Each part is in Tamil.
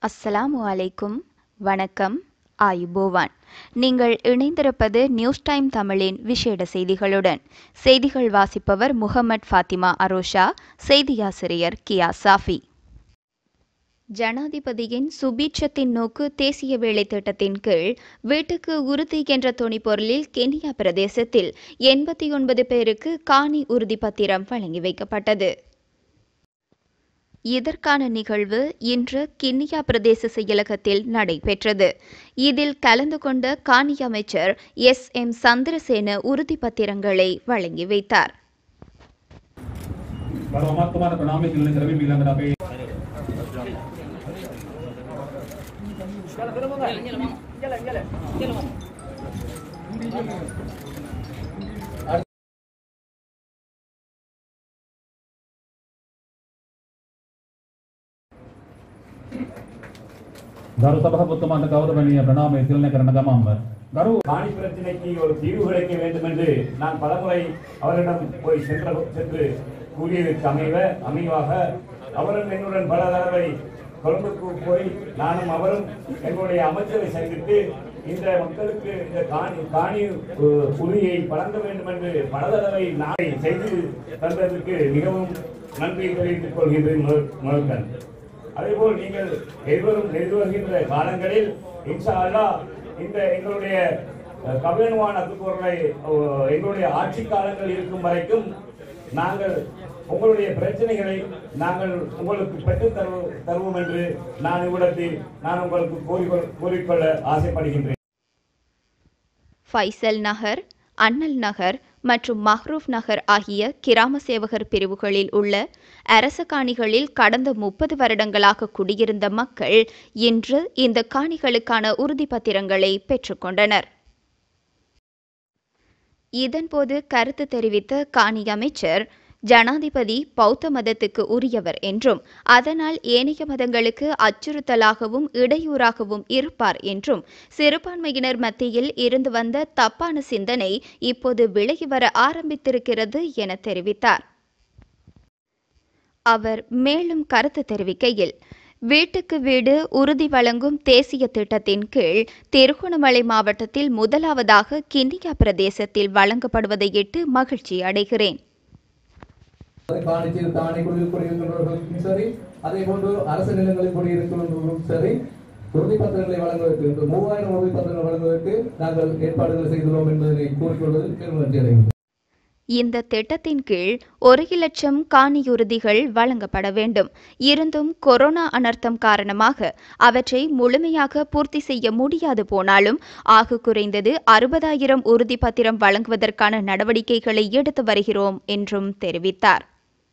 அஸ்ஸலாமு அலைக்கும் வணக்கம் ஆயுபோவான் நீங்கள் இணைந்திருப்பது நியூஸ் டைம் தமிழின் விசேட செய்திகளுடன் செய்திகள் வாசிப்பவர் முகமட் ஃபாத்திமா அரோஷா செய்தியாசிரியர் கியா சாஃபி ஜனாதிபதியின் சுபீட்சத்தின் நோக்கு தேசிய வேலை திட்டத்தின் கீழ் வீட்டுக்கு உறுதி என்ற துணிப்பொருளில் கென்யா பிரதேசத்தில் எண்பத்தி ஒன்பது பேருக்கு காணி உறுதிப்பத்திரம் வழங்கி வைக்கப்பட்டது இதற்கான நிகழ்வு இன்று கிண்ணியா பிரதேச செயலகத்தில் நடைபெற்றது இதில் கலந்து கொண்ட காணி அமைச்சர் எஸ் எம் சந்திரசேன உறுதிப்பத்திரங்களை வழங்கி வைத்தார் baru amat kemana penami keliling kami bilang kenapa ගරු සභාපතිතුමාට ගෞරවනීය ප්‍රණාමය තිලනය කරන ගමන්ම ගරු காணி பிரச்சனைக்கு ஒரு தீர்வு கிடைக்க வேண்டும் என்று நான் பலமுறை அவரிடம் போய் சென்ற சென்று கூறியதற்கு அமைவ அமைவாக அவரும் என்னுடன் பல தடவை கொழும்புக்கு போய் நானும் அவரும் எங்களுடைய அமைச்சரை சந்தித்து இந்த மக்களுக்கு இந்த காணி காணி அஹ், உரிமையை வழங்க வேண்டும் என்று பல தடவை நாளை செய்து தந்ததற்கு மிகவும் நன்றி தெரிவித்துக் கொள்கின்றேன் முதல் முதல்கண் அதேபோல் நீங்கள் எதிர்வரும் எதிர்வருகின்ற காலங்களில் இன்ஷா அல்லாஹ் இந்த எங்களுடைய அஹ், கபிலன்வான் அத்துப்பொருளை அஹ், எங்களுடைய ஆட்சி காலங்கள் இருக்கும் வரைக்கும் நாங்கள் உங்களுடைய பிரச்சனைகளை நாங்கள் உங்களுக்கு பெற்றுத் தரு தருவோம் என்று நான் இவ்விடத்தில் நான் உங்களுக்கு கூறிக்கொள் கூறிக்கொள்ள ஆசைப்படுகின்றேன் ஃபைசல் நகர் அண்ணல் நகர் மற்றும் மஹ்ரூப் நகர் ஆகிய கிராம சேவகர் பிரிவுகளில் உள்ள அரச காணிகளில் கடந்த முப்பது வருடங்களாக குடியிருந்த மக்கள் இன்று இந்த காணிகளுக்கான உறுதிப்பத்திரங்களை பெற்றுக்கொண்டனர் இதன்போது கருத்து தெரிவித்த காணி அமைச்சர் ஜனாதிபதி பௌத்த மதத்துக்கு உரியவர் என்றும் அதனால் ஏனைய மதங்களுக்கு அச்சுறுத்தலாகவும் இடையூறாகவும் இருப்பார் என்றும் சிறுபான்மையினர் மத்தியில் இருந்து வந்த தப்பான சிந்தனை இப்போது விலகி வர ஆரம்பித்திருக்கிறது என தெரிவித்தார் அவர் மேலும் கருத்து தெரிவிக்கையில் வீட்டுக்கு வீடு உறுதி வழங்கும் தேசிய திட்டத்தின் கீழ் திருகோணமலை மாவட்டத்தில் முதலாவதாக கிண்ணியா பிரதேசத்தில் வழங்கப்படுவதையிட்டு மகிழ்ச்சி அடைகிறேன் காணிச்சியில் தானே குடியில் குடியிருக்கின்றவர்களுக்கும் சரி அதே போன்று அரசு நிலங்களில் குடியிருக்கின்றவர்களுக்கும் சரி உறுதிப்பத்திரங்களை வழங்குவதற்கு இந்த மூவாயிரம் உறுதிப்பத்திரங்கள் வழங்குவதற்கு நாங்கள் ஏற்பாடுகள் செய்துள்ளோம் என்பதனை கூறிக்கொள்வதில் பெருமகிழ்ச்சி அடைகின்றோம் இந்த திட்டத்தின் கீழ் ஒரு இலட்சம் காணியுறுதிகள் வழங்கப்பட வேண்டும் இருந்தும் கொரோனா அனர்த்தம் காரணமாக அவற்றை முழுமையாக பூர்த்தி செய்ய முடியாது போனாலும் ஆக குறைந்தது அறுபதாயிரம் உறுதிப்பத்திரம் வழங்குவதற்கான நடவடிக்கைகளை எடுத்து வருகிறோம் என்றும் தெரிவித்தார்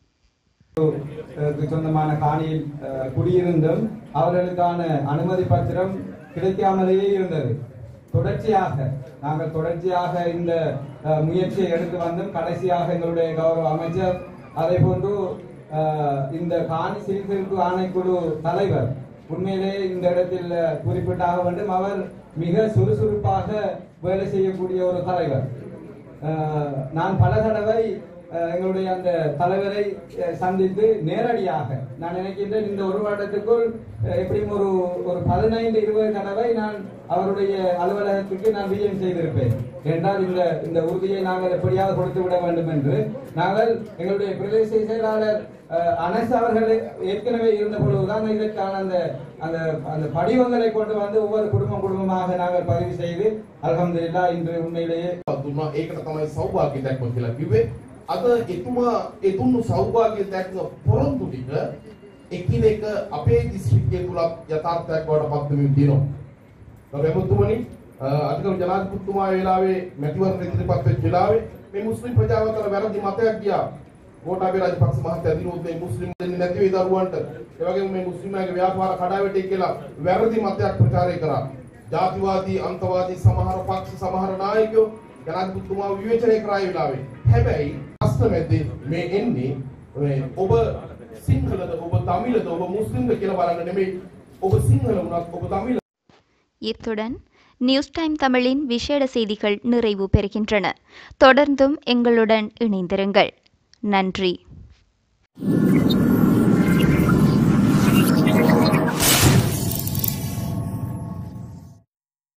க்கு சொந்தமான காணியில் அஹ், குடியிருந்தும் அவர்களுக்கான அனுமதி பத்திரம் கிடைக்காமலேயே இருந்தது தொடர்ச்சியாக நாங்கள் தொடர்ச்சியாக இந்த அஹ், முயற்சியை எடுத்து வந்தும் கடைசியாக எங்களுடைய கௌரவ அமைச்சர் அதே போன்று அஹ், இந்த காணி சீர்திருப்பு ஆணைக்குழு தலைவர் உண்மையிலே இந்த இடத்தில் அஹ், குறிப்பிட்டாக வேண்டும் அவர் மிக சுறுசுறுப்பாக வேலை செய்யக்கூடிய ஒரு தலைவர் அஹ், நான் பல தடவை அஹ், எங்களுடைய அந்த தலைவரை அஹ், சந்தித்து நேரடியாக நான் நினைக்கின்றேன் இந்த ஒரு வருடத்துக்குள் அஹ், எப்படியும் ஒரு ஒரு பதினைந்து இருபது தடவை நான் அவருடைய அலுவலகத்துக்கு நான் விஜயம் செய்திருப்பேன் என்றால் இந்த இந்த உறுதியை நாங்கள் எப்படியாவது கொடுத்து விட வேண்டும் என்று நாங்கள் எங்களுடைய பிரதேச செயலாளர் அஹ், அனஸ் அவர்கள் ஏற்கனவே இருந்த பொழுதுதான் இதற்கான அந்த அந்த அந்த படிவங்களை கொண்டு வந்து ஒவ்வொரு குடும்பம் குடும்பமாக நாங்கள் பதிவு செய்து அல்ஹம்துலில்லாஹ் இன்று உண்மையிலேயே දුන්නා ඒකට තමයි සෞභාග්‍ය දැක්ම කියලා කිව්වේ. අද එතුමා එතුන්නු සෞභාග්‍ය දැක්ම පොරොන්දු ටික එකිනෙක අපේ දිස්ත්‍රික්කය තුලත් යථාර්ථයක් බවට පත් වෙමින් තියෙනවා. ගෞරවතුමනි අධිකරු ජනාධිපතිතුමා ඒ වෙලාවේ මැතිවරණ ඉදිරිපත් වෙච්ච වෙලාවේ මේ මුස්ලිම් ප්‍රජාව අතර වැරදි මතයක් ගියා. ගෝඨාභය රාජපක්ෂ මහත්තයා දිනුවොත් මේ මුස්ලිම් දෙන්නේ නැති වෙයි දරුවන්ට. ඒ වගේම මේ මුස්ලිම්ලාගේ ව්‍යාපාර කඩාවැටේ කියලා වැරදි මතයක් ප්‍රචාරය කරා. ජාතිවාදී අන්තවාදී සමහර පක්ෂ සමහර නායකයෝ ජනාධිපතිතුමා විවේචනය කරා ඒ වෙලාවේ. හැබැයි ප්‍රශ්න මැද්දේ මේ එන්නේ මේ ඔබ සිංහලද ඔබ තමිලද ඔබ මුස්ලිම්ද කියලා බලන්න නෙමෙයි ඔබ සිංහල වුණත් ඔබ තමිල இத்துடன் நியூஸ் டைம் தமிழின் விசேட செய்திகள் நிறைவு பெறுகின்றன தொடர்ந்தும் எங்களுடன் இணைந்திருங்கள் நன்றி